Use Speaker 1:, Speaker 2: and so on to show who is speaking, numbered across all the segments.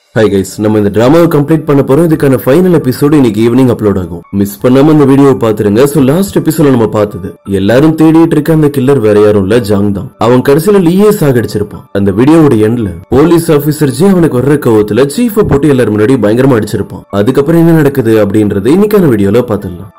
Speaker 1: hi guys நம்ம இந்த டிராமாவை complete பண்ண போறோம் இதுக்கான ஃபைனல் எபிசோடு இன்னைக்கு ஈவினிங் அப்லோட் ஆகும் மிஸ் பண்ணாம இந்த வீடியோவை பாத்துருங்க சோ லாஸ்ட் எபிசோட நம்ம பார்த்தது எல்லாரும் தேடிட்டு இருக்க அந்த கில்லர் வேற யாரும் இல்ல ஜாங் தான் அவன் கடைசியில லீயே சாகடிச்சிருப்பான் அந்த வீடியோவோட எண்ட்ல போலீஸ் ஆபீசர் ஜி அவனுக்கு வர்ற கோவத்துல சீஃப போட்டு எல்லாரும் முன்னாடி பயங்கரமா அடிச்சிருப்பான் அதுக்கப்புறம் என்ன நடக்குது அப்படின்றது இன்னைக்கான வீடியோல பாத்துடலாம்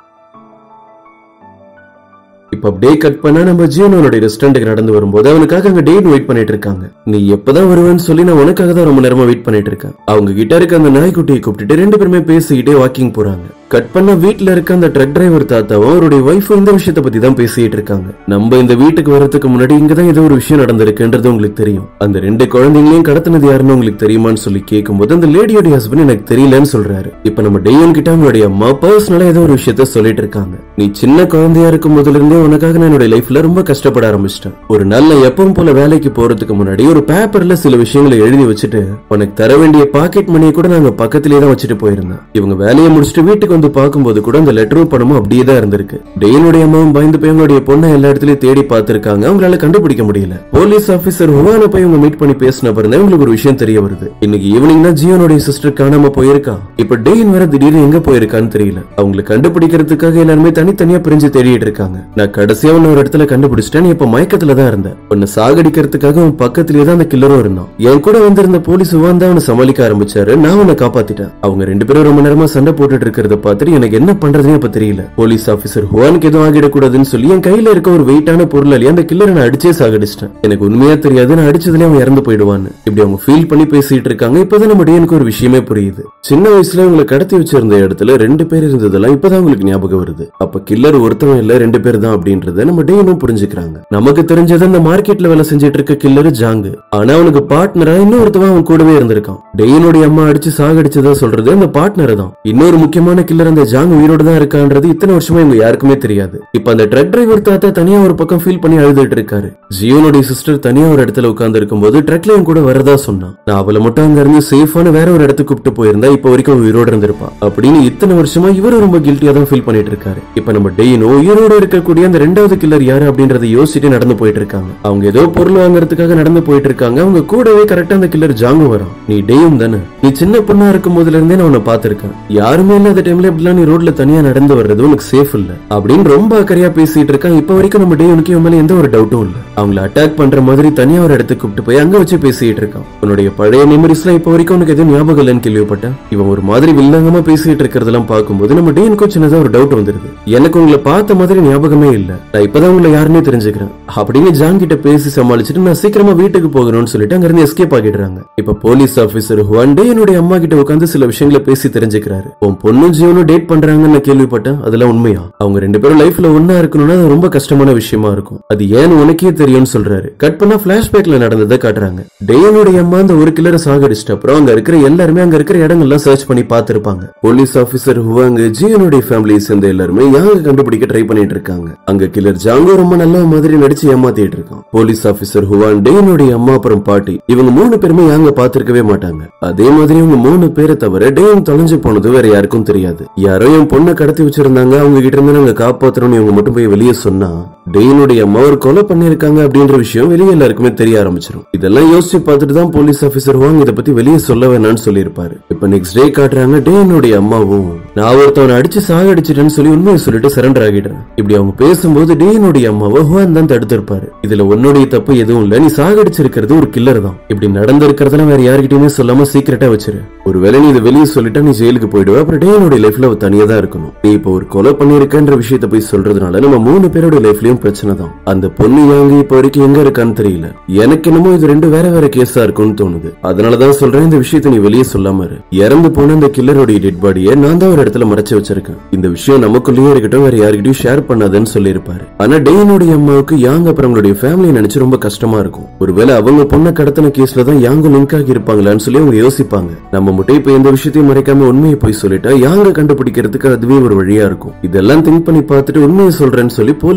Speaker 1: இப்ப அப்படியே கட் பண்ணா நம்ம ஜீவனோட ரெஸ்டாரண்ட்டுக்கு நடந்து வரும்போது அவனுக்காக அங்க டேட் வெயிட் பண்ணிட்டு இருக்காங்க நீ எப்பதான் வருவேன்னு சொல்லி நான் உனக்காக தான் ரொம்ப நேரமா வெயிட் பண்ணிட்டு இருக்கேன் அவங்க கிட்ட இருக்க அந்த நாய்க்குட்டியை கூப்பிட்டுட்டு ரெண்டு பேருமே பேசிக்கிட்டே வாக்கிங் போறாங்க கட் பண்ண வீட்ல இருக்க அந்த ட்ரக் டிரைவர் தாத்தாவும் அவருடைய ஒய்ஃபும் இந்த விஷயத்த பத்தி தான் பேசிட்டு இருக்காங்க நம்ம இந்த வீட்டுக்கு வர்றதுக்கு முன்னாடி இங்கதான் ஏதோ ஒரு விஷயம் நடந்திருக்குன்றது உங்களுக்கு தெரியும் அந்த ரெண்டு குழந்தைங்களையும் கடத்தினது யாருன்னு உங்களுக்கு தெரியுமான்னு சொல்லி கேட்கும்போது அந்த லேடியோட ஹஸ்பண்ட் எனக்கு தெரியலன்னு சொல்றாரு இப்ப நம்ம டெய்யன் கிட்ட அவங்களுடைய அம்மா பர்சனலா ஏதோ ஒரு விஷயத்த சொல்லிட்டு இருக்காங்க நீ சின்ன குழந்தையா இருக்கும் போதுல இருந்தே உனக்காக நான் என்னுடைய லைஃப்ல ரொம்ப கஷ்டப்பட ஆரம்பிச்சிட்டேன் ஒரு நாள் நான் எப்பவும் போல வேலைக்கு போறதுக்கு முன்னாடி ஒரு பேப்பர்ல சில விஷயங்களை எழுதி வச்சுட்டு உனக்கு தர வேண்டிய பாக்கெட் மணியை கூட நாங்க பக்கத்திலேயே தான் வச்சுட்டு போயிருந்தேன் இவங்க வேலையை முடிச்சுட்டு வீட்டுக்கு வந்து பார்க்கும்போது கூட அந்த லெட்டரும் பணமும் அப்படியே தான் இருந்திருக்கு டெய்னுடைய அம்மாவும் பயந்து போய் அவங்களுடைய பொண்ணை எல்லா இடத்துலயும் தேடி பார்த்திருக்காங்க அவங்களால கண்டுபிடிக்க முடியல போலீஸ் ஆபீசர் ஹுவான போய் இவங்க மீட் பண்ணி பேசின பிறகு உங்களுக்கு ஒரு விஷயம் தெரிய வருது இன்னைக்கு ஈவினிங் தான் ஜியோனுடைய சிஸ்டர் காணாம போயிருக்கா இப்ப டெய்ன் வேற திடீர்னு எங்க போயிருக்கான்னு தெரியல அவங்களை கண்டுபிடிக்கிறதுக்காக எல்லாருமே தனித்தனியா பிரிஞ்சு தேடிட்டு இருக்காங்க நான் கடைசியா உன்ன ஒரு இடத்துல கண்டுபிடிச்சிட்டேன் நீ இப்ப மயக்கத்துல தான் இருந்த உன்னை சாகடிக்கிறதுக்காக உன் பக்கத்திலேயே தான் அந்த கில்லரும் இருந்தான் என் கூட வந்திருந்த போலீஸ் ஹுவான் தான் அவனை சமாளிக்க ஆரம்பிச்சாரு நான் உன்னை காப்பாத்திட்டேன் அவங்க ரெண்டு பேரும் ரொம்ப நேரமா சண்டை போட்டுட்டு இருக்கிறத பார்த்துட்டு எனக்கு என்ன பண்றதுன்னு இப்ப தெரியல போலீஸ் ஆபீசர் ஹுவானுக்கு எதுவும் ஆகிடக்கூடாதுன்னு சொல்லி என் கையில இருக்க ஒரு வெயிட்டான பொருள் அள்ளி அந்த கில்லரை நான் அடிச்சே சாகடிச்சிட்டேன் எனக்கு உண்மையா தெரியாது நான் அடிச்சதுல அவன் இறந்து போயிடுவான்னு இப்படி அவங்க ஃபீல் பண்ணி பேசிட்டு இருக்காங்க இப்பதான் நம்ம டேனுக்கு ஒரு விஷயமே புரியுது சின்ன வயசுல இவங்களை கடத்தி வச்சிருந்த இடத்துல ரெண்டு பேர் இருந்ததெல்லாம் இப்பதான் உங்களுக்கு ஞாபகம் வருது அப்ப கில்லர் ஒருத்தவன் இல்ல ரெண்டு பேர் தான் அப்படின்றத நம்ம டேனும் புரிஞ்சுக்கிறாங்க நமக்கு தெரிஞ்சது அந்த மார்க்கெட்ல வேலை செஞ்சுட்டு இருக்க கில்லர் ஜாங்கு ஆனா அவனுக்கு பார்ட்னரா இன்னொருத்தவன் அவன் கூடவே இருந்திருக்கான் டெய்னுடைய அம்மா அடிச்சு சாகடிச்சதா சொல்றது அந்த பார்ட்னர் தான் இன்னொரு முக்கியமான கில்லர் அந்த ஜாங் உயிரோட தான் இருக்கான்றது இத்தனை வருஷமா இவங்க யாருக்குமே தெரியாது இப்ப அந்த ட்ரக் டிரைவர் தாத்தா தனியா ஒரு பக்கம் ஃபீல் பண்ணி அழுதுட்டு இருக்காரு ஜியோனுடைய சிஸ்டர் தனியா ஒரு இடத்துல உட்கார்ந்து இருக்கும்போது ட்ரக்ல என் கூட வரதா சொன்னான் நான் அவளை மட்டும் அங்க இருந்து சேஃபான வேற ஒரு இடத்துக்கு கூப்பிட்டு போயிருந்தா இப்ப வரைக்கும் அவ உயிரோட இருந்திருப்பா அப்படின்னு இத்தனை வருஷமா இவரும் ரொம்ப கில்ட்டியா தான் ஃபீல் பண்ணிட்டு இருக்காரு இப்ப நம்ம டெய்னோ உயிரோட இருக்கக்கூடிய அந்த ரெண்டாவது கில்லர் யாரு அப்படின்றத யோசிச்சுட்டு நடந்து போயிட்டு இருக்காங்க அவங்க ஏதோ பொருள் வாங்குறதுக்காக நடந்து போயிட்டு இருக்காங்க அவங்க கூடவே கரெக்டா அந்த கில்லர் ஜாங்கும் வரும் நீ டேயும் தானே நீ சின்ன பொண்ணா இருக்கும் போதுல இருந்தே நான் உன்னை பாத்திருக்கேன் யாருமே இல்லாத டைம்ல இப்படிலாம் நீ ரோட்ல தனியா நடந்து வர்றது உனக்கு சேஃப் இல்ல அப்படின்னு ரொம்ப அக்கறையா பேசிட்டு இருக்கான் இப்ப வரைக்கும் நம்ம டேவனுக்கு இவன் மேல எந்த ஒரு டவுட்டும் இல்ல அவங்கள அட்டாக் பண்ற மாதிரி தனியா ஒரு இடத்துக்கு கூப்பிட்டு போய் அங்க வச்சு பேசிட்டு இருக்கான் உன்னுடைய பழைய மெமரிஸ்லாம் இப்ப வரைக்கும் உனக்கு எதுவும் ஞாபகம் இல்லைன்னு கேள்விப்பட்டேன் இவன் ஒரு மாதிரி வில்லங்கமா பேசிட்டு இருக்கிறதெல்லாம் பார்க்கும்போது நம்ம டேனுக்கும் சின்னதா ஒரு டவுட் வந்துருது எனக்கு உங்களை பார்த்த மாதிரி ஞாபகமே இல்ல நான் இப்பதான் உங்களை யாருன்னே தெரிஞ்சுக்கிறேன் அப்படின்னு ஜான் கிட்ட பேசி சமாளிச்சுட்டு நான் சீக்கிரமா வீட்டுக்கு போகணும்னு சொல்லிட்டு அங்க இருந்து எஸ்கேப் ஆகிடுறாங்க இப்ப போலீஸ் ஆபீசர் ஒன் டே என்னுடைய அம்மா கிட்ட உட்காந்து சில விஷயங்களை பேசி தெரிஞ்சுக்கிறாரு உன் பொண்ணும் ஜீவனும் டேட் பண்றாங்கன்னு நான் கேள்விப்பட்டேன் அதெல்லாம் உண்மையா அவங்க ரெண்டு பேரும் லைஃப்ல ஒன்னா இருக்கணும்னா அது ரொம்ப கஷ்டமான விஷயமா இருக்கும் அது ஏன்னு உனக்கே தெரியும்னு சொல்றாரு கட் பண்ணா பிளாஷ்பேக்ல நடந்ததை காட்டுறாங்க டேனுடைய அம்மா அந்த ஒரு கில்லரை சாகடிச்சிட்ட அப்புறம் அங்க இருக்கிற எல்லாருமே அங்க இருக்கிற இடங்கள்லாம் சர்ச் பண்ணி பார்த்திருப்பாங்க போலீஸ் ஆபீசர் ஹுவாங்க ஜியனுடைய ஃபேமிலியை சேர்ந்த எல்லாருமே யாங்க கண்டுபிடிக்க ட்ரை பண்ணிட்டு இருக்காங்க அங்க கில்லர் ஜாங்கோ ரொம்ப நல்ல மாதிரி நடிச்சு ஏமாத்திட்டு இருக்கான் போலீஸ் ஆபீசர் ஹுவான் டேனுடைய அம்மா அப்புறம் பாட்டி இவங்க மூணு பேருமே யாங்க பார்த்திருக்கவே மாட்டாங்க அதே மாதிரி இவங்க மூணு பேரை தவிர டேன் தொலைஞ்சு போனது வேற யாருக்கும் தெரியாது யாரோ என் பொண்ணை கடத்தி வச்சிருந்தாங்க அவங்க கிட்ட இருந்து நாங்க காப்பாத்துறோம்னு இவங்க மட்டும் போய் வெளியே சொன்னா டெய்னுடைய அம்மா ஒரு கொலை பண்ணிருக்காங்க அப்படின்ற விஷயம் வெளியே எல்லாருக்குமே தெரிய ஆரம்பிச்சிடும் இதெல்லாம் யோசிச்சு பார்த்துட்டு தான் போலீஸ் ஆபீசர் வாங்க இதை பத்தி வெளியே சொல்ல வேணாம்னு சொல்லியிருப்பாரு இப்ப நெக்ஸ்ட் டே காட்டுறாங்க டேனுடைய அம்மாவும் நான் ஒருத்தவனை அடிச்சு சாகடிச்சிட்டேன்னு சொல்லி உண்மையை சொல்லிட்டு சரண்டர் ஆகிடுறேன் இப்படி அவங்க பேசும்போது டேனுடைய அம்மாவை ஹுவான் தான் தடுத்திருப்பாரு இதுல உன்னுடைய தப்பு எதுவும் இல்ல நீ சாகடிச்சிருக்கிறது ஒரு கில்லர் தான் இப்படி நடந்திருக்கிறதெல்லாம் வேற யார்கிட்டயுமே சொல்லாம சீக்கிரட்டா வச்சிரு ஒருவேளை நீ இதை வெளியே சொல்லிட்டா நீ ஜெயிலுக்கு போயிடுவ அப்புறம் டேனுடைய லைஃப்ல அவ தனியா தான் இருக்கணும் நீ இப்போ ஒரு கொலை பண்ணிருக்கன்ற விஷயத்த போய் சொல்றதுனால நம்ம மூணு பேரோட லைஃப்லயும் பிரச்சனை தான் அந்த பொண்ணு யாங்க இப்ப வரைக்கும் எங்க இருக்கான்னு தெரியல எனக்கு என்னமோ இது ரெண்டு வேற வேற கேஸா இருக்கும்னு தோணுது அதனாலதான் சொல்றேன் இந்த விஷயத்த நீ வெளியே சொல்லாம இரு இறந்து போன அந்த கில்லருடைய டெட் பாடியை நான் தான் ஒரு இடத்துல மறைச்சு வச்சிருக்கேன் இந்த விஷயம் நமக்குள்ளேயே இருக்கட்டும் வேற யார்கிட்டயும் ஷேர் பண்ணாதன்னு சொல்லியிருப்பாரு ஆனா டெய்னுடைய அம்மாவுக்கு யாங் அப்புறம் அவங்களுடைய ஃபேமிலியை நினைச்சு ரொம்ப கஷ்டமா இருக்கும் ஒருவேளை அவங்க பொண்ணை கடத்தின கேஸ்ல தான் யாங்க லிங்க் ஆகி இருப்பாங்களான்னு சொல்லி அவங்க யோசிப்பாங்க நம்ம மட்டும் இப்ப எந்த விஷயத்தையும் மறைக்காம உண்மையை போய் சொல்லிட்டா யாங்க கண்டுபிடிக்கிறதுக்கு அதுவே ஒரு வழியா இருக்கும் இதெல்லாம் திங்க் பண்ணி பார்த்துட்டு உண்மையை சொல்றேன்னு சொல்லி போலீஸ் ஸ்டேஷனுக்கு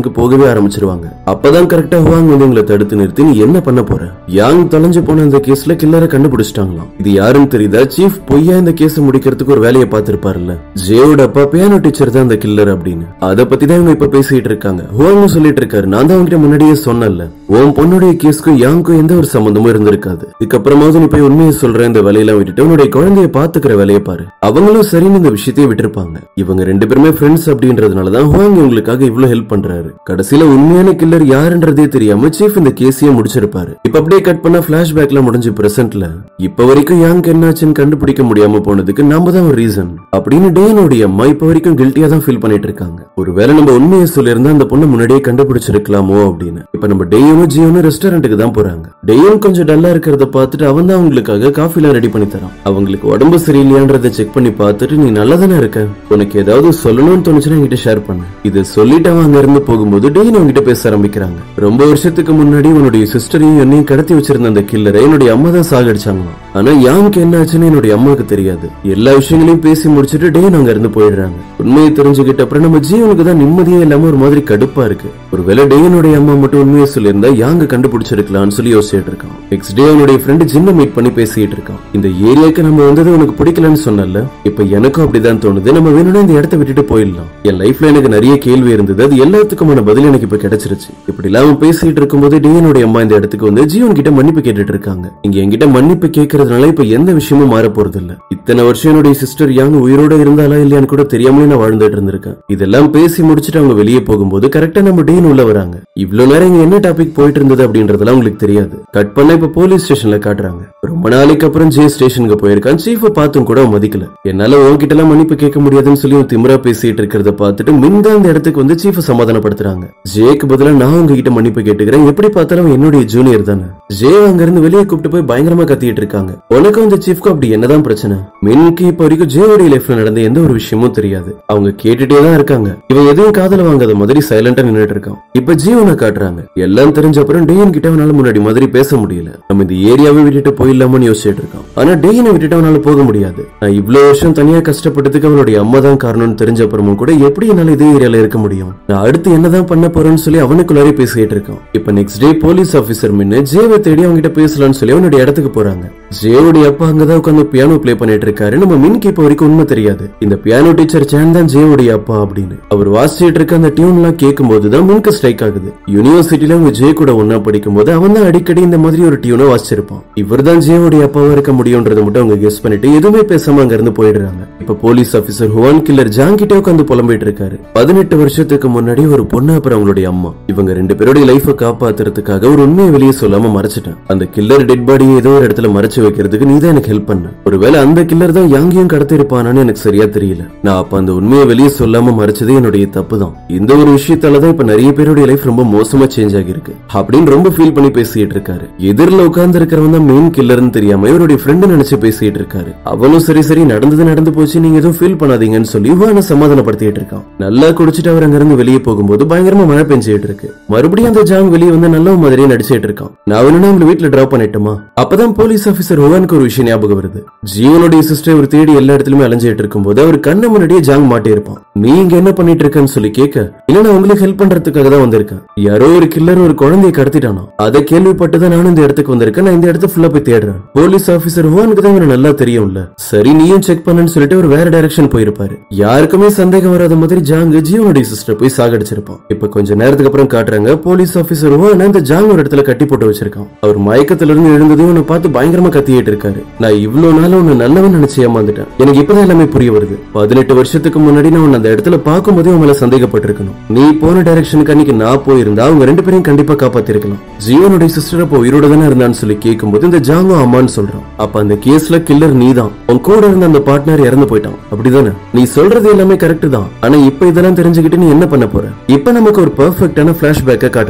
Speaker 1: இடத்துக்கு போகவே ஆரம்பிச்சிருவாங்க அப்பதான் கரெக்டா ஹுவாங் வந்து இவங்களை தடுத்து நிறுத்தி நீ என்ன பண்ண போற யாங் தொலைஞ்சு போன இந்த கேஸ்ல கில்லரை கண்டுபிடிச்சிட்டாங்களாம் இது யாருன்னு தெரியுதா சீஃப் பொய்யா இந்த கேஸ் முடிக்கிறதுக்கு ஒரு வேலையை பார்த்திருப்பாருல்ல ஜேவோட அப்பா பியானோ டீச்சர் தான் இந்த கில்லர் அப்படின்னு அத பத்தி தான் இவங்க இப்ப பேசிட்டு இருக்காங்க ஹுவாங்கும் சொல்லிட்டு இருக்காரு நான் தான் உங்ககிட்ட முன்னாடியே சொன்னேன்ல உன் பொண்ணுடைய கேஸ்க்கும் யாங்க்கும் எந்த ஒரு சம்பந்தமும் இருந்திருக்காது இதுக்கப்புறமாவது நீ போய் உண்மையை சொல்ற இந்த வேலையெல்லாம் விட்டுட்டு உன்னுடைய குழந்தைய பாத்துக்கிற வேலையை பாரு அவங்களும் சரின்னு இந்த விஷயத்தையே விட்டுருப்பாங்க இவங்க ரெண்டு பேருமே ஃப்ரெண்ட்ஸ் அப்படின்றதுனாலதான் ஹுவாங் இவங்களுக்காக இவ்வளவு ஹெல்ப் பண்றாரு கடைசியில உண்மையான கில்லர் யாருன்றதே தெரியாம சீஃப் இந்த கேஸையே முடிச்சிருப்பாரு இப்ப அப்படியே கட் பண்ண பிளாஷ்பேக்ல முடிஞ்சு பிரசன்ட்ல இப்ப வரைக்கும் யாங்க் என்னாச்சுன்னு கண்டுபிடிக்க முடியாம போனதுக்கு நாம தான் ஒரு ரீசன் அப்படின்னு டேனோடைய அம்மா இப்ப வரைக்கும் கில்ட்டியா தான் ஃபீல் பண்ணிட்டு இருக்காங்க ஒருவேளை நம்ம உண்மையை சொல்லியிருந்தா அந்த பொண்ணை முன்னாடியே கண்டுபிடிச்சிருக்கலாமோ அப்படின்னு இப்ப நம்ம டேயும் ஜியோனும் ரெஸ்டாரண்ட்டுக்கு தான் போறாங்க டேயும் கொஞ்சம் டல்லா இருக்கிறத பார்த்துட்டு அவன் தான் அவங்களுக்காக காஃபி எல்லாம் ரெடி பண்ணி தரான் அவங்களுக்கு உடம்பு சரியில்லையான்றத செக் பண்ணி பார்த்துட்டு நீ நல்லா தானே இருக்க உனக்கு ஏதாவது சொல்லணும்னு தோணுச்சுன்னா என்கிட்ட ஷேர் பண்ணு இது சொல்லிட்டு அவன் அங்க இருந்து போகும்போது டெய்லி அவங்ககிட்ட பேச ஆரம்பிக்கிறாங்க ரொம்ப வருஷத்துக்கு முன்னாடி உன்னுடைய சிஸ்டரையும் என்னையும் கடத்தி வச்சிருந்த அந்த கில்லரை என்னுடைய அம்மா தான் சாகடிச்சாங்களாம் ஆனா யாருக்கு என்ன ஆச்சுன்னு என்னுடைய அம்மாவுக்கு தெரியாது எல்லா விஷயங்களையும் பேசி முடிச்சிட்டு டேன் அங்க இருந்து போயிடுறாங்க உண்மையை தெரிஞ்சுக்கிட்ட அப்புறம் நம்ம ஜீவனுக்கு தான் நிம்மதியே இல்லாம ஒரு மாதிரி கடுப்பா இருக்கு ஒருவேளை டேனுடைய அம்மா மட்டும் உண்மையை சொல்லியிருந்தா யாங்க கண்டுபிடிச்சிருக்கலாம்னு சொல்லி யோசிச்சுட்டு இருக்கான் நெக்ஸ்ட் டே அவனுடைய ஃப்ரெண்டு ஜின்ன மீட் பண்ணி பேசிட்டு இருக்கான் இந்த ஏரியாக்கு நம்ம வந்தது உனக்கு பிடிக்கலன்னு சொன்னல இப்ப எனக்கும் அப்படிதான் தோணுது நம்ம வேணும்னா இந்த இடத்த விட்டுட்டு போயிடலாம் என் லைஃப்ல எனக்கு நிறைய கேள்வி இருந்தது அது எல்லாத்துக்குமான பதில் எனக்கு இப்ப கிடைச்சிருச்சு இப்படி எல்லாம் பேசிட்டு இருக்கும்போது டேனுடைய அம்மா இந்த இடத்துக்கு வந்து ஜீவன் கிட்ட மன்னிப்பு கேட்டுட்டு இருக்காங்க இங்க என்கிட்ட மன்னிப்பு கேட்கறதுனால இப்ப எந்த விஷயமும் மாற போறது இல்ல இத்தனை வருஷம் என்னுடைய சிஸ்டர் யாங் உயிரோட இருந்தாலா இல்லையான்னு கூட தெரியாமலே நான் வாழ்ந்துட்டு இருந்திருக்கேன் இதெல்லாம் பேசி முடிச்சுட்டு அவங்க வெளியே போகும்போது கரெக்டா நம்ம டேன் உள்ள வராங்க இவ்வளவு நேரம் இங்க என்ன டாபிக் போயிட்டு இருந்தது அப்படின்றதெல்லாம் உங்களுக்கு தெரியாது கட் பண்ண இப்ப போலீஸ் ஸ்டேஷன்ல காட்டுறாங்க ரொம்ப நாளைக்கு அப்புறம் ஜே ஸ்டேஷனுக்கு போயிருக்கான் சீஃப பார்த்தும் கூட அவன் மதிக்கல என்னால உன்கிட்ட எல்லாம் மன்னிப்பு கேட்க முடியாதுன்னு சொல்லி அவன் திமிரா பேசிட்டு இருக்கிறத பார்த்துட்டு மின்தான் அந்த இடத்துக்கு வந்து சீஃப சமாதானப்படுத்துறாங்க ஜேக்கு பதிலா நான் உங்ககிட்ட மன்னிப்பு கேட்டுக்கிறேன் எப்படி பார்த்தாலும் அவன் என்னுடைய ஜூனியர் தானே ஜே அங்க இருந்து வெளியே கூப்பிட்டு போய் பயங்கரமா கத்திட்டு இருக்காங்க உனக்கும் அந்த சீஃப்க்கும் அப்படி என்னதான் பிரச்சனை மின்க்கு இப்ப வரைக்கும் ஜேவோடைய லைஃப்ல நடந்த எந்த ஒரு விஷயமும் தெரியாது அவங்க கேட்டுட்டே தான் இருக்காங்க இவன் எதையும் காதல வாங்காத மாதிரி சைலண்டா நின்னுட்டு இருக்கான் இப்ப ஜீவனை காட்டுறாங்க எல்லாம் தெரிஞ்ச அப்புறம் டேயன் கிட்ட அவனால முன்னாடி மாதிரி பேச முடியல நம்ம இந்த ஏரியாவை விட்டுட்டு போயிடலாமான்னு யோசிச்சுட்டு இருக்கான் ஆனா டேயனை விட்டுட்டு அவனால போக முடியாது நான் இவ்வளவு வருஷம் தனியா கஷ்டப்பட்டதுக்கு அவனுடைய அம்மா தான் காரணம்னு தெரிஞ்ச அப்புறமும் கூட எப்படி என்னால இதே ஏரியால இருக்க முடியும் நான் அடுத்து என்னதான் பண்ண போறேன்னு சொல்லி அவனுக்குள்ளாரே பேசிட்டு இருக்கான் இப்ப நெக்ஸ்ட் டே போலீஸ் ஆபீசர் மின்னு ஜேவை தேடி அவங்ககிட்ட பேசலாம்னு சொல்லி அவனுடைய இடத்துக்கு போறாங்க ஜேவுடைய அப்பா அங்கதான் உட்காந்து பியானோ ப்ளே பண்ணிட்டு இருக்காரு நம்ம மின்க்கு இப்ப வரைக்கும் உண்மை தெரியாது இந்த பியானோ டீச்சர் சேன் தான் ஜேவுடைய அப்பா அப்படின்னு அவர் வாசிச்சிட்டு இருக்க அந்த டியூன் எல்லாம் கேட்கும் போதுதான் மின்க்கு ஸ்ட்ரைக் ஆகுது யூனிவர்சிட்டில அவங்க ஜே கூட ஒன்னா படிக்கும் போது அவன் தான் அடிக்கடி இந்த மாதிரி ஒரு டியூனை வாசிச்சிருப்பான் இவர் தான் ஜேவுடைய அப்பாவா இருக்க முடியும்ன்றதை மட்டும் அவங்க கெஸ் பண்ணிட்டு எதுவுமே பேசாம அங்க இருந்து போயிடுறாங்க இப்ப police officer Huan killer Jang கிட்டே உட்காந்து புலம்பிட்டு இருக்காரு பதினெட்டு வருஷத்துக்கு முன்னாடி ஒரு பொண்ணு அப்புறம் அவங்களுடைய அம்மா இவங்க ரெண்டு பேருடைய லைஃப காப்பாத்துறதுக்காக ஒரு உண்மையை வெளியே சொல்லாம மறைச்சிட்டேன் அந்த கில்லர் டெட் பாடியை ஏதோ ஒரு இடத்துல மறைச்சு வைக்கிறதுக்கு நீ தான் எனக்கு ஹெல்ப் பண்ண ஒருவேளை அந்த கில்லர் தான் யாங்கையும் கடத்தி இருப்பானான்னு எனக்கு சரியா தெரியல நான் அப்ப அந்த உண்மையை வெளியே சொல்லாம மறைச்சது என்னுடைய தப்பு தான் இந்த ஒரு விஷயத்தாலதான் இப்ப நிறைய பேருடைய லைஃப் ரொம்ப மோசமா சேஞ்ச் ஆகிருக்கு அப்படின்னு ரொம்ப ஃபீல் பண்ணி பேசிட்டு இருக்காரு எதிரில் உட்கார்ந்து இருக்கிறவன் தான் மெயின் கில்லர்னு தெரியாம இவருடைய ஃப்ரெண்டு நினைச்சு பேசிட்டு இருக்காரு அவனும் சரி சரி நடந்தது நடந்து போச்சு நீங்க எதுவும் ஃபீல் பண்ணாதீங்கன்னு சொல்லி இவனை சமாதானப்படுத்திட்டு இருக்கான் நல்லா குடிச்சிட்டு அவர் அங்கிருந்து வெளியே போகும்போது பயங்கரமா மழை பெஞ்சிட்டு இருக்கு மறுபடியும் அந்த ஜாங் வெளியே வந்து நல்ல மாதிரியே நடிச்சிட்டு இருக்கான் நான் வேணும்னா உங்களை வீட்டுல டிராப் பண்ணிட்டுமா அப்பதான் போலீஸ் ஆபீசர் ஹுவானுக்கு ஒரு விஷயம் ஞாபகம் வருது ஜீவனுடைய சிஸ்டர் ஒரு தேடி எல்லா இடத்துலயுமே அலைஞ்சிட்டு இருக்கும்போது அவர் கண்ணு முன்னாடியே ஜாங் மாட்டி இருப்பான் நீ இங்க என்ன பண்ணிட்டு இருக்கன்னு சொல்லி கேட்க இல்ல நான் உங்களுக்கு ஹெல்ப் பண்றதுக்காக தான் வந்திருக்கேன் யாரோ ஒரு கில்லர் ஒரு குழந்தையை கடத்திட்டானோ அதை கேள்விப்பட்டு தான் நானும் இந்த இடத்துக்கு வந்திருக்கேன் நான் இந்த இடத்த ஃபுல்லா போய் தேடுறேன் போலீஸ் ஆபீசர் ஹுவானுக்கு தான் இவனை நல்லா தெரியும்ல சரி நீயும் செக் பண்ணுன்னு சொல்லிட்டு ஒரு வேற டைரக்ஷன் போயிருப்பாரு யாருக்குமே சந்தேகம் வராத மாதிரி ஜாங் ஜீவனுடைய சிஸ்டர் போய் சாகடிச்சிருப்பான் இப்ப கொஞ்ச நேரத்துக்கு அப்புறம் காட்டுறாங்க போலீஸ் ஆபீசர் ஹுவான் அந்த ஜாங் ஒரு இடத்துல கட்டி போட்டு வச்சிருக்கான் அவர் மயக்கத்துல இருந்து எழுந்ததும் உன்னை பார்த்து பயங்கரமா கத்திட்டு இருக்காரு நான் இவ்வளவு நாள் உன்னை நல்லவன் நினைச்சு ஏமாந்துட்டேன் எனக்கு இப்பதான் எல்லாமே புரிய வருது பதினெட்டு வருஷத்துக்கு முன்னாடி நான் உன்னை அந்த இடத்துல பார்க்கும்போதே உன் மேல சந்தேகப்பட்டிருக்கணும் நீ போன டைரக்ஷனுக்கு அன்னைக்கு நான் போயிருந்தா அவங்க ரெண்டு பேரையும் கண்டிப்பா காப்பாத்திருக்கலாம் ஜீவனுடைய சிஸ்டர் அப்போ உயிரோட தானே இருந்தான்னு சொல்லி கேட்கும்போது இந்த ஜாங்கும் அம்மான்னு சொல்றான் அப்ப அந்த கேஸ்ல கில்லர் நீ தான் உன் கூட இருந்த அந்த பார்ட்னர் இறந்து போயிட்டான் அப்படிதானே நீ சொல்றது எல்லாமே கரெக்ட் தான் ஆனா இப்ப இதெல்லாம் தெரிஞ்சுக்கிட்டு நீ என்ன பண்ண போற இப்ப நமக்கு ஒரு பெர்ஃபெக்டான பிளாஷ்பேக்க காட்டுறாங்க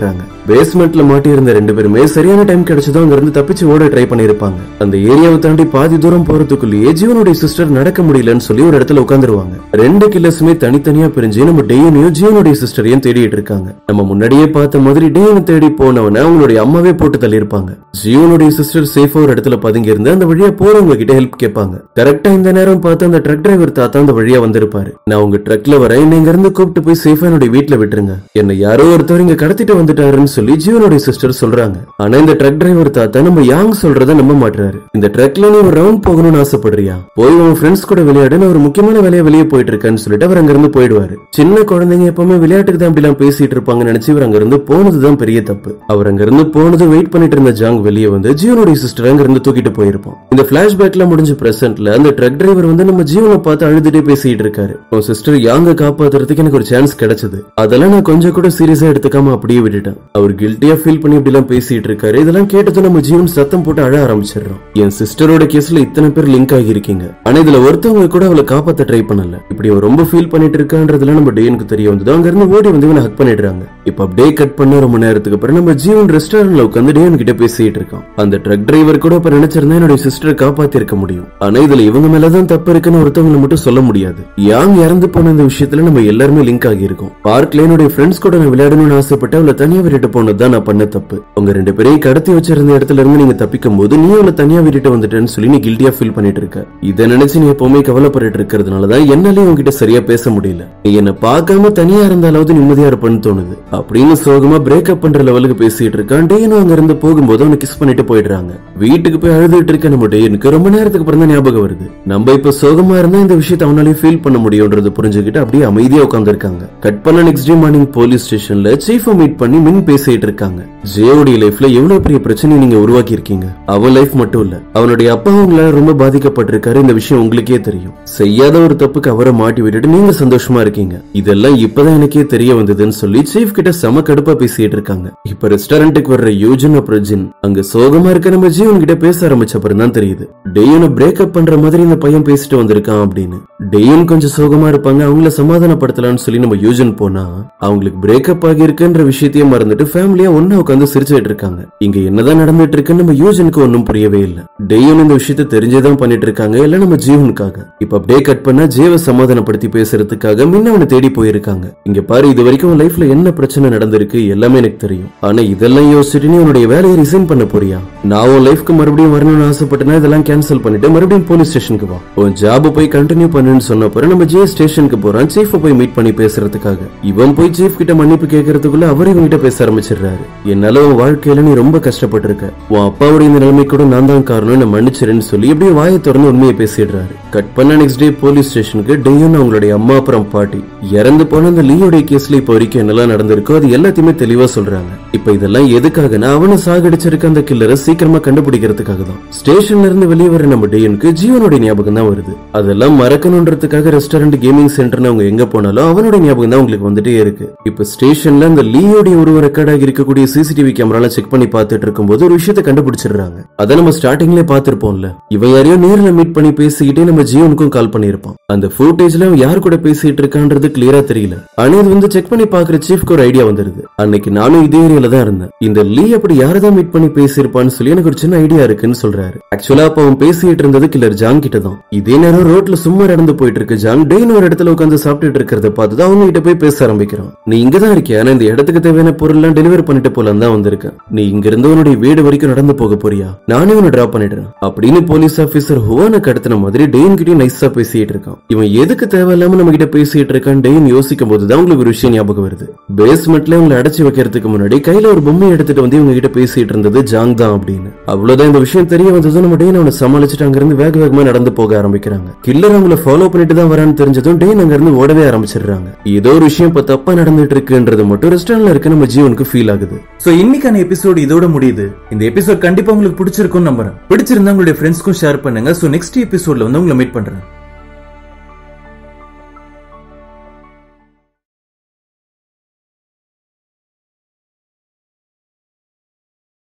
Speaker 1: பேஸ்மெண்ட்ல மாட்டி இருந்த ரெண்டு பேருமே சரியான டைம் கிடைச்சதும் அங்க இருந்து தப்பிச்சு ஓட ட்ரை பண்ணிருப்பாங்க அந்த ஏரியாவை தாண்டி பாதி தூரம் போறதுக்குள்ளேயே ஜீவனுடைய சிஸ்டர் நடக்க முடியலன்னு சொல்லி ஒரு இடத்துல உட்காந்துருவாங்க ரெண்டு கில்லர்ஸுமே தனித்தனியா பிரிஞ்சு நம்ம டெய்னையும் ஜீவனுடைய சிஸ்டரையும் தேடிட்டு இருக்காங்க நம்ம முன்னாடியே பார்த்த மாதிரி டெய்னை தேடி போனவன அவங்களுடைய அம்மாவே போட்டு தள்ளியிருப்பாங்க ஜீவனுடைய சிஸ்டர் சேஃபா ஒரு இடத்துல பதுங்கி இருந்து அந்த வழியா போறவங்க கிட்ட ஹெல்ப் கேட்பாங்க கரெக்டா இந்த நேரம் பார்த்து அந்த ட்ரக் டிரைவர் தாத்தா அந்த வழியா வந்திருப்பாரு நான் உங்க ட்ரக்ல வரேன் என்னை இங்க இருந்து கூப்பிட்டு போய் சேஃபா என்னுடைய வீட்டுல விட்டுருங்க என்ன யாரோ ஒருத்தர் இங்க கடத்திட்டு வந்துட்டாருன்னு சொல்லி ஜீவனுடைய சிஸ்டர் சொல்றாங்க ஆனா இந்த ட்ரக் டிரைவர் தாத்தா நம்ம யாங் சொல்றத நம்ப மாட்டாரு இந்த ட்ரக்ல நீ ஒரு ரவுண்ட் போகணும்னு ஆசைப்படுறியா போய் உன் ஃப்ரெண்ட்ஸ் கூட விளையாடு நான் ஒரு முக்கியமான வேலையா வெளியே போயிட்டு இருக்கேன்னு சொல்லிட்டு அவர் அங்க இருந்து போயிடுவாரு சின்ன குழந்தைங்க எப்பவுமே விளையாட்டுக்கு தான் அப்படிலாம் பேசிட்டு இருப்பாங்கன்னு நினைச்சு இவர் அங்க இருந்து போனதுதான் பெரிய தப்பு அவர் அங்க இருந்து போனது வெயிட் பண்ணிட்டு இருந்த ஜாங் வெளியே வந்து ஜீவனுடைய சிஸ்டர் அங்க இருந்து தூக்கிட்டு போயிருப்போம் இந்த பிளாஷ்பேக்ல முடிஞ்ச பிரசன்ட்ல அந்த ட்ரக் டிரைவர் வந்து நம்ம ஜீவனை பார்த்து அழுதுட்டே பேசிட்டு இருக்காரு உன் சிஸ்டர் யாங்க காப்பாத்துறதுக்கு எனக்கு ஒரு சான்ஸ் கிடைச்சது அதெல்லாம் நான் கொஞ்சம் கூட சீரியஸா எடுத்துக்காம அப்படியே விட்டுட்டேன் அவர் கில்ட்டியா ஃபீல் பண்ணி இப்படி எல்லாம் பேசிட்டு இருக்காரு இதெல்லாம் கேட்டதும் நம்ம ஜீவன் சத்தம் போட்டு அழ ஆரம்பிச்சிடுறோம் என் சிஸ்டரோட கேஸ்ல இத்தனை பேர் லிங்க் ஆகியிருக்கீங்க ஆனா இதுல ஒருத்தவங்க கூட அவளை காப்பாத்த ட்ரை பண்ணல இப்படி அவ ரொம்ப ஃபீல் பண்ணிட்டு இருக்கான்றதுல நம்ம டேனுக்கு தெரிய வந்தது அங்க இருந்து ஓடி வந்து இவனை ஹக் பண்ணிடுறாங்க இப்ப அப்படியே கட் பண்ண ரொம்ப நேரத்துக்கு அப்புறம் நம்ம ஜீவன் ரெஸ்டாரண்ட்ல உட்காந்து டேன் கிட்ட பேசிட்டு இருக்கான் அந்த ட்ரக் டிரைவர் கூட இப்ப நினைச்சிருந்தா என்னுடைய சிஸ்டரை காப்பாத்தி இருக்க முடியும் ஆனா இதுல இவங்க மேலதான் தப்பு இருக்குன்னு ஒருத்தவங்களை மட்டும் சொல்ல முடியாது யாங் இறந்து போன இந்த விஷயத்துல நம்ம எல்லாருமே லிங்க் ஆகியிருக்கோம் பார்க்ல என்னுடைய ஃப்ரெண்ட்ஸ் கூட நான் விளையாடணும்னு ஆசைப்பட்டு அவளை தனியா விட்டுட்டு போனதுதான் நான் பண்ண தப்பு உங்க ரெண்டு பேரையும் கடத்தி வச்சிருந்த இடத்துல இருந்து நீங்க தப்பிக்கும் போது நீ அவளை தனியா விட்டுட்டு வந்துட்டேன்னு சொல்லி நீ கில்ட்டியா ஃபீல் பண்ணிட்டு இருக்க இதை நினைச்சு நீ எப்பவுமே கவலைப்பட்டு இருக்கிறதுனாலதான் என்னாலயும் உங்ககிட்ட சரியா பேச முடியல நீ என்ன பார்க்காம தனியா இருந்தாலாவது நிம்மதியா இருப்பேன்னு தோணுது அப்படின்னு சோகமா பிரேக்கப் பண்ற லெவலுக்கு பேசிட்டு இருக்கான் டேனும் அங்க இருந்து போகும்போது அவனை கிஸ் பண்ணிட்டு போயிடுறாங்க வீட்டுக்கு போய் அழுதுட்டு இருக்க நம்ம டேனுக்கு ரொம்ப நேரத்துக்கு அப்புறம் தான் ஞாபகம் வருது நம்ம இப்ப சோகமா இருந்தா இந்த விஷயத்தை அவனாலே ஃபீல் பண்ண முடியும்ன்றது புரிஞ்சுக்கிட்டு அப்படியே அமைதியா உட்காந்துருக்காங்க கட் பண்ண நெக்ஸ்ட் டே மார்னிங் போலீஸ் ஸ்டேஷன்ல சீஃபை மீட் பண்ணி மின் பேசிட்டு இருக்காங்க ஜேயோடைய லைஃப்ல எவ்வளவு பெரிய பிரச்சனை நீங்க உருவாக்கி இருக்கீங்க அவன் லைஃப் மட்டும் இல்ல அவனுடைய அப்பா உங்களால ரொம்ப பாதிக்கப்பட்டிருக்காரு இந்த விஷயம் உங்களுக்கே தெரியும் செய்யாத ஒரு தப்புக்கு அவரை மாட்டி விட்டுட்டு நீங்க சந்தோஷமா இருக்கீங்க இதெல்லாம் இப்பதான் எனக்கே தெரிய வந்ததுன்னு சொல்லி சீஃப் கிட்ட செம கடுப்பா பேசிட்டு இருக்காங்க இப்ப ரெஸ்டாரண்ட்டுக்கு வர்ற யூஜன் அப்புறம் ஜின் அங்க சோகமா இருக்க நம்ம ஜீவன் கிட்ட பேச ஆரம்பிச்ச அப்புறம் தான் தெரியுது டெய்யனை பிரேக்கப் பண்ற மாதிரி இந்த பையன் பேசிட்டு வந்திருக்கான் அப்படின்னு டெய்யன் கொஞ்சம் சோகமா இருப்பாங்க அவங்கள சமாதானப்படுத்தலாம்னு சொல்லி நம்ம யூஜன் போனா அவங்களுக்கு பிரேக்கப் ஆகியிருக்குன்ற விஷயத்தையே மறந்துட்டு ஃபேமிலியா ஒண்ணா உட்காந்து சிரிச்சுட்டு இருக்காங்க இங்க என்னதான் நடந்துட்டு இருக்குன்னு நம்ம யூஜனுக்கு ஒன்னும் புரியவே இல்ல டெய்யன் இந்த விஷயத்தை தெரிஞ்சுதான் பண்ணிட்டு இருக்காங்க இல்ல நம்ம ஜீவனுக்காக இப்ப அப்படியே கட் பண்ணா ஜீவ சமாதானப்படுத்தி பேசுறதுக்காக முன்ன அவனை தேடி போயிருக்காங்க இங்க பாரு இது வரைக்கும் உன் லைஃப்ல என்ன பிரச்சனை நடந்திருக்கு எல்லாமே எனக்கு தெரியும் ஆனா இதெல்லாம் யோசிச்சுட்டு நீ உன்னுடைய வேலையை ரிசைன் பண்ண போறியா நான் உன் லைஃப்க்கு மறுபடியும் வரணும்னு ஆசைப்பட்டேன்னா இதெல்லாம் கேன்சல் பண்ணிட்டு மறுபடியும் போலீஸ் ஸ்டேஷனுக்கு வா உன் ஜாப் போய் கண்டினியூ பண்ணுன்னு சொன்ன அப்புறம் நம்ம ஜே ஸ்டேஷனுக்கு போறான் சீஃப போய் மீட் பண்ணி பேசுறதுக்காக இவன் போய் சீஃப் கிட்ட மன்னிப்பு கேட்கறதுக்குள்ள அவர் இவன் கிட்ட பேச ஆரம்பிச்சிடுறாரு என்னால உன் வாழ்க்கையில நீ ரொம்ப கஷ்டப்பட்டிருக்க உன் அப்பாவுடைய இந்த நிலைமை கூட நான் தான் காரணம் என்ன மன்னிச்சிருன்னு சொல்லி அப்படியே வாயை திறந்து உண்மையை பேசிடுறாரு கட் பண்ண நெக்ஸ்ட் டே போலீஸ் ஸ்டேஷனுக்கு டெய்யும் அவங்களுடைய அம்மா அப்புறம் பாட்டி இறந்து போன அந்த லீயோடைய கேஸ்ல இப்ப வரைக்கும் என்னெல்லாம் நடந்திருக்கோ அது எல்லாத்தையுமே தெளிவா சொல்றாங்க இப்ப இதெல்லாம் எதுக்காகனா அவனை சாகடிச்சிருக்க அந்த கில்லரை சீக்கிரமா கண்டுபிடிக்கிறதுக்காக தான் ஸ்டேஷன்ல இருந்து வெளியே வர நம்ம டெய்யனுக்கு ஜீவனுடைய ஞாபகம் தான் வருது அதெல்லாம் மறக்கணுன்றதுக்காக ரெஸ்டாரண்ட் கேமிங் சென்டர்னு அவங்க எங்க போனாலும் அவனுடைய ஞாபகம் தான் உங்களுக்கு வந்துட்டே இருக்கு இப்ப ஸ்டேஷன்ல அந்த லீயோடைய உருவ ரெக்கார்ட் ஆகி இருக்கக்கூடிய சிசிடிவி கேமரால செக் பண்ணி பார்த்துட்டு இருக்கும்போது ஒரு விஷயத்தை கண்டுபிடிச்சிடுறாங்க அதை நம்ம ஸ்டார்டிங்ல பார்த்திருப்போம்ல இவன் யாரையோ நேர்ல மீட் பண்ணி பேசிக்கிட்டே நம்ம ஜீவனுக்கும் கால் பண்ணியிருப்பான் அந்த ஃபுட்டேஜ்ல அவன் யார் கூட பேசிட்டு இருக்கான்றது கிளியரா தெரியல ஆனா இது வந்து செக் பண்ணி பாக்குற சீஃப்க்கு ஒரு ஐடியா வந்துருது அன்னைக்கு நானும் இதே ஏரியால தான் இருந்தேன் இந்த லீ அப்படி யாரதான் மீட் பண்ணி பேசியிருப்பான்னு சொல்லி எனக்கு ஒரு சின்ன ஐடியா இருக்குன்னு சொல்றாரு ஆக்சுவலா அப்ப அவன் பேசிட்டு இருந்தது கில்லர் ஜாங் கிட்ட தான் இதே நேரம் ரோட்ல சும்மா நடந்து போயிட்டு இருக்க ஜாங் டெய்ன் ஒரு இடத்துல உட்காந்து சாப்பிட்டுட்டு இருக்கிறத பார்த்து அவங்க கிட்ட போய் பேச ஆரம்பிக்கிறான் நீ இங்க தான் இருக்கியா ஆனா இந்த இடத்துக்கு தேவையான பொருள் எல்லாம் டெலிவரி பண்ணிட்டு போலாம் தான் வந்திருக்கேன் நீ இங்க இருந்து உன்னுடைய வீடு வரைக்கும் நடந்து போக போறியா நானே உன்னை டிராப் பண்ணிடுறேன் அப்படின்னு போலீஸ் ஆபீசர் ஹுவான கடத்தின மாதிரி டெயின் கிட்டயும் நைஸா பேசிட்டு இருக்கான் இவன் எதுக்கு தேவையில்லாம நம்ம கிட்ட பேசிட்டு இருக்கான் டெயின் யோசிக்கும் போதுதான் உங்களுக்கு ஒரு விஷயம் ஞாபகம் வருது பேஸ்மெண்ட்ல உங்களை அடைச்சு வைக்கிறதுக்கு முன்னாடி கையில ஒரு பொம்மை எடுத்துட்டு வந்து இவங்க கிட்ட பேசிட்டு இருந்தது ஜாங் தான் அப்படின்னு அவ்வளவுதான் இந்த விஷயம் தெரிய வந்ததும் நம்ம டெயின் அவனை சமாளிச்சுட்டு அங்க இருந்து வேக வேகமா நடந்து போக ஆரம்பிக்கிறாங்க கில்லர் அவங்கள ஃபாலோ பண்ணிட்டு தான் வரான்னு தெரிஞ்சதும் டெயின் அங்க இருந்து ஓடவே ஆரம்பிச்சிடுறாங்க ஏதோ ஒரு விஷயம் இப்ப தப்பா நடந்துட்டு இருக்குன்றது மட்டும் ரெஸ்டாரண்ட்ல இருக்க நம்ம ஜீவனுக்கு ஃபீல் ஆகுது
Speaker 2: சோ இன்னைக்கான எபிசோட் இதோட முடியுது இந்த எபிசோட் கண்டிப்பா உங்களுக்கு பிடிச்சிருக்கும்னு நம்புறேன் பிடிச்சிருந்தா உங்களுடைய ஃப்ரெண்ட்ஸ்க்கும் ஷேர் பண்ணுங்க சோ நெக்ஸ்ட் எபிசோட்ல வந்து உங்களை மீட் பண்றேன்